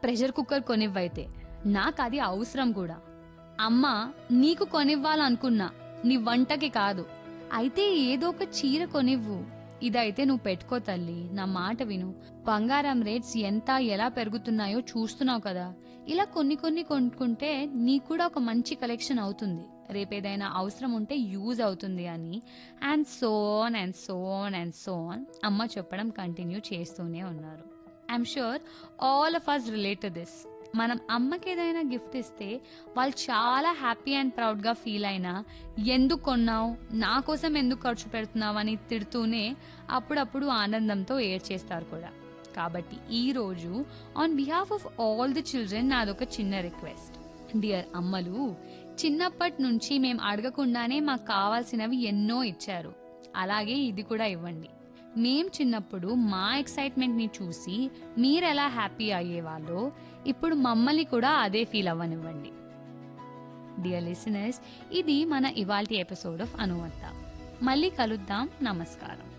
pressure cooker కొనివ్వైతే నాకు అది అవసరం కూడా అమ్మ నీకు కొనివ్వాలనుకున్నా నీ వంటకి కాదు అయితే ఏదో ఒక చీర కొనివ్వు ఇదైతే నువ్వు పెట్టుకో తల్లి నా మాట విను బంగారం రేట్స్ ఎంత ఎలా పెరుగుతున్నాయో చూస్తున్నావు కదా ఇలా కొన్ని కొన్ని కొనుక్కుంటే నీకు కూడా ఒక మంచి కలెక్షన్ అవుతుంది రేపేదైనా అవసరం ఉంటే యూజ్ అవుతుంది అని and so on and so on and so on అమ్మ చెప్పడం కంటిన్యూ చేస్తూనే ఉన్నారు I'm sure all of us relate to this మనం అమ్మకి ఏదైనా గిఫ్ట్ ఇస్తే వాళ్ళు చాలా హ్యాపీ అండ్ ప్రౌడ్గా ఫీల్ అయినా ఎందుకు కొన్నావు నా కోసం ఎందుకు ఖర్చు పెడుతున్నావు అని తిడుతూనే అప్పుడప్పుడు ఆనందంతో ఏడ్చేస్తారు కూడా కాబట్టి ఈ రోజు on behalf of all the children నాదొక చిన్న రిక్వెస్ట్ డియర్ అమ్మలు చిన్నప్పటి నుంచి మేము అడగకుండానే మాకు కావాల్సినవి ఎన్నో ఇచ్చారు అలాగే ఇది కూడా ఇవ్వండి మేం చిన్నప్పుడు మా ఎక్సైట్మెంట్ ని చూసి మీరు ఎలా హ్యాపీ అయ్యేవాళ్ళో ఇప్పుడు మమ్మల్ని కూడా అదే ఫీల్ అవ్వనివ్వండి డియర్ లిసనర్స్ ఇది మన ఇవాల్టి ఎపిసోడ్ ఆఫ్ అనువంత మళ్ళీ కలుద్దాం నమస్కారం